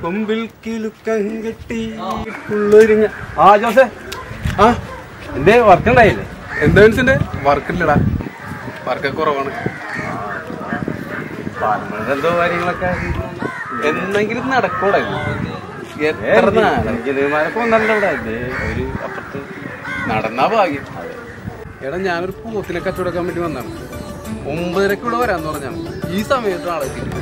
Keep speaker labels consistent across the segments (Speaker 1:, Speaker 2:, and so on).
Speaker 1: കൊമ്പിൽ കിലുക്കം കെട്ടി പുള്ളൊരുങ്ങ ആ ജോസേ ആ എന്റെ വർക്ക് ഉണ്ടായില്ലേ
Speaker 2: എന്താ മനസ്സിന്റെ വർക്കില്ലടാ വർക്കൊക്കെ കുറവാണ്
Speaker 1: പാലമഴ എന്തോ കാര്യങ്ങളൊക്കെ
Speaker 2: എന്തെങ്കിലും നടക്കൂടെ എത്ര നാളെ
Speaker 1: എഞ്ചിനീയർമാരൊക്കെ വന്നിട്ടുണ്ട് ഇവിടെ ദേ ഒരു അപ്പുറത്ത്
Speaker 2: നടന്നാ ഭാഗ്യം എടാ ഞാനൊരു പോത്തിനെ കച്ചവടക്കാൻ വേണ്ടി വന്നാണ് ഒമ്പതരക്ക് ഇവിടെ വരാന്ന് പറഞ്ഞാണ് ഈ സമയത്ത് ആളെ എത്തിയിട്ടില്ല.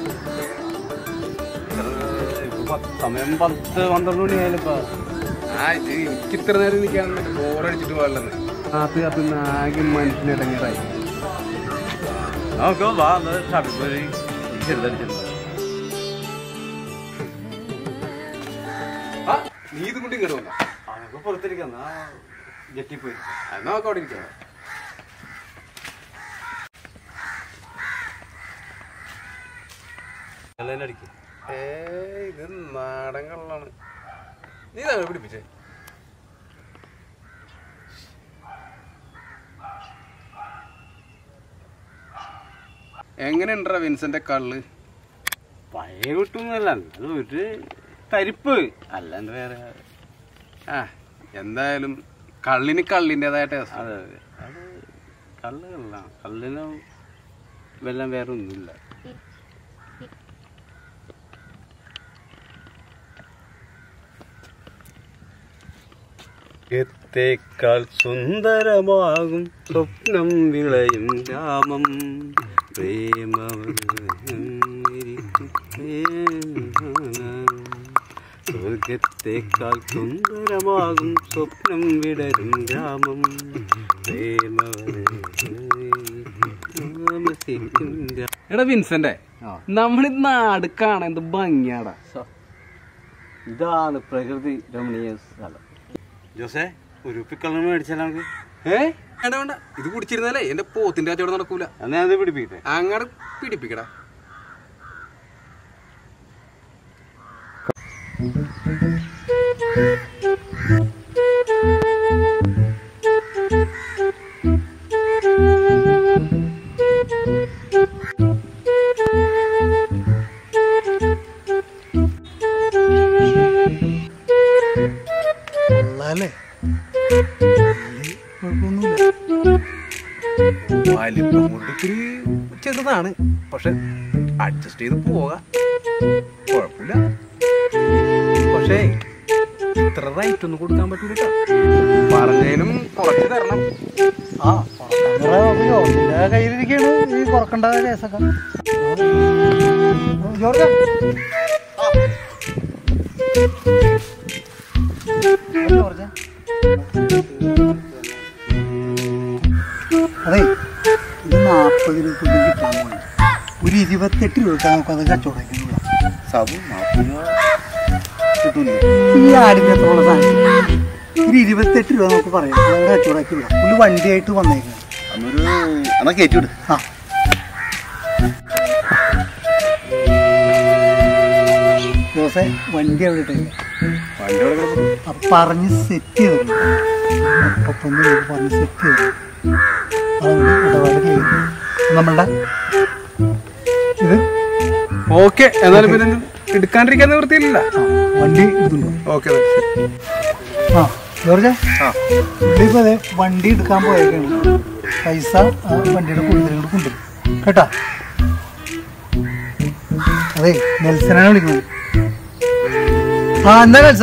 Speaker 1: ഇപ്പൊ പത്ത് സമയം പത്ത് പന്ത്രണ്ട് മണിയായാലും ഇപ്പൊ
Speaker 2: ആ ഇത് എനിക്ക് ഇത്ര നേരം നിൽക്കാൻ ബോറടിച്ചിട്ട് പാടില്ലെന്ന് അത് അത് ആകെ മനസ്സിനിടങ്ങറായി
Speaker 1: നമുക്ക് വാ ഷാപ്പിൽ പോയി ചെറുതടിച്ചിട്ടുണ്ട്
Speaker 2: ആ നീ ഇതും കൊണ്ട് ഇങ്ങോട്ട് വന്നാ
Speaker 1: അതൊക്കെ പുറത്തിരിക്കുന്ന ജെറ്റി പോയി
Speaker 2: എന്നാ നമുക്ക് അവിടെ ഇരിക്കാം
Speaker 1: അടിക്കും
Speaker 2: ഏ ഇത് നാടൻ കള്ളാണ് നീ ഇതാണ് പിടിപ്പിച്ചേ എങ്ങനെയുണ്ടാ വിൻസന്റെ കള്ള്
Speaker 1: പഴയ കിട്ടുന്നല്ല അത് ഒരു തരിപ്പ് അല്ലാണ്ട് വേറെ
Speaker 2: ആ എന്തായാലും കള്ളിന് കള്ളിൻ്റെതായ ടേസ്റ്റ്
Speaker 1: അതെ അതെ അത് കള്ള് കള്ളാണ് കള്ളിന് വെല്ലം വേറെ ഒന്നുമില്ല എത്തേക്കാൾ സുന്ദരമാകും സ്വപ്നം വിളയും രാമം സ്വർഗത്തേക്കാൾ സുന്ദരമാകും സ്വപ്നം വിടരും രാമം
Speaker 2: എടാ വിൻസന്റെ
Speaker 1: ആ.
Speaker 2: നമ്മളീ നാട് കാണാൻ എന്ത് ഭംഗിയാടാ
Speaker 1: ഇതാണ് പ്രകൃതി രമണീയ സ്ഥലം ജോസേ ഒരു പിക്കള്ളം മേടിച്ചാൽ നമുക്ക്
Speaker 2: ഏ വേണ്ട വേണ്ട ഇത് കുടിച്ചിരുന്നാലേ എന്റെ പോത്തിന്റെ കച്ചവടം നടക്കൂല
Speaker 1: എന്നാ അത് പിടിപ്പിക്കട്ടെ
Speaker 2: അങ്ങോട്ട് പിടിപ്പിക്കടാ
Speaker 3: കൊള്ളാല്ലേ കുഴപ്പമൊന്നുമില്ല
Speaker 2: വലിപ്പം കൊണ്ട് ഇത്തിരി ചെറുതാണ് പക്ഷെ അഡ്ജസ്റ്റ് ചെയ്ത് പോകാം കുഴപ്പമില്ല പക്ഷേ ഇത്ര റേറ്റ് ഒന്നും കൊടുക്കാൻ പറ്റൂല ട്ടോ. പറഞ്ഞതിനും കുറച്ച് തരണം
Speaker 3: ആ കുറക്കാൻ അറിയോ നിന്റെ കയ്യിലിരിക്കാണ് ഈ കുറക്കണ്ട കേസൊക്കെ ജോർജ് ആ. ജോർജ് അതെ ഇത് നാൽപ്പത് രൂപ കിട്ടാൻ പോയി ഒരു ഇരുപത്തെട്ട് രൂപ നമുക്ക് അത് കച്ചവടം
Speaker 1: സബു നാൽപ്പത് രൂപ കിട്ടൂലേ
Speaker 3: ഈ ആടിന്റെ എത്രയുള്ള സാധനം ഒരു ഇരുപത്തെട്ട് രൂപ നമുക്ക് പറയാം അത് കച്ചവടമാക്കി വിടാം ഒരു വണ്ടിയായിട്ട് വന്നേക്കുന്നത്
Speaker 1: അന്നൊരു എന്നാ കയറ്റി വിട്
Speaker 3: ആ ജോസേ വണ്ടി അവിടെ ഇട്ടില്ല
Speaker 1: വണ്ടി അവിടെ കിടക്കുന്നു.
Speaker 3: അപ്പൊ പറഞ്ഞ് സെറ്റ് ചെയ്തിട്ടുണ്ട് മുപ്പത്തൊന്ന് രൂപ പറഞ്ഞ് സെറ്റ് ചെയ്തു അതുകൊണ്ട് ഇടപാട് ചെയ്തു നമ്മളുടെ ഇത്
Speaker 2: ഓക്കെ എന്നാലും പിന്നെ എടുക്കാണ്ടിരിക്കാൻ നിവൃത്തിയില്ല
Speaker 3: ആ വണ്ടി എടുത്തുണ്ടോ
Speaker 2: ഓക്കെ
Speaker 3: ആ ജോർജ് ഇപ്പൊ അതെ വണ്ടി എടുക്കാൻ പോയേക്കാണ് പൈസ ആ വണ്ടിയുടെ കൂടുതലും കൂടെ കൊണ്ടുവരും കേട്ടാ അതെ നെൽസനാണ് വിളിക്കുന്നത് ആ എന്താ നെൽസ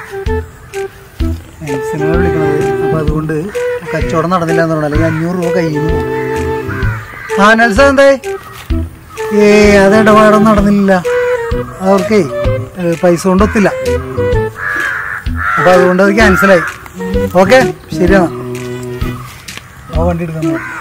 Speaker 3: നെൽസനാണ് വിളിക്കുന്നത് അപ്പൊ അതുകൊണ്ട് കച്ചവടം നടന്നില്ല എന്ന് പറഞ്ഞാൽ അല്ലെങ്കിൽ അഞ്ഞൂറ് രൂപ കയ്യിൽ നിന്ന് പോകും ആ നെൽസ എന്തേ ഏ അത് ഇടപാടൊന്നും നടന്നില്ല അവർക്കേ ഏ, പൈസ കൊണ്ടൊത്തില്ല അപ്പൊ അതുകൊണ്ട് അത് ക്യാൻസലായി ഓക്കെ ശരിയാണ് ആ വണ്ടി എടുക്കാൻ പോകും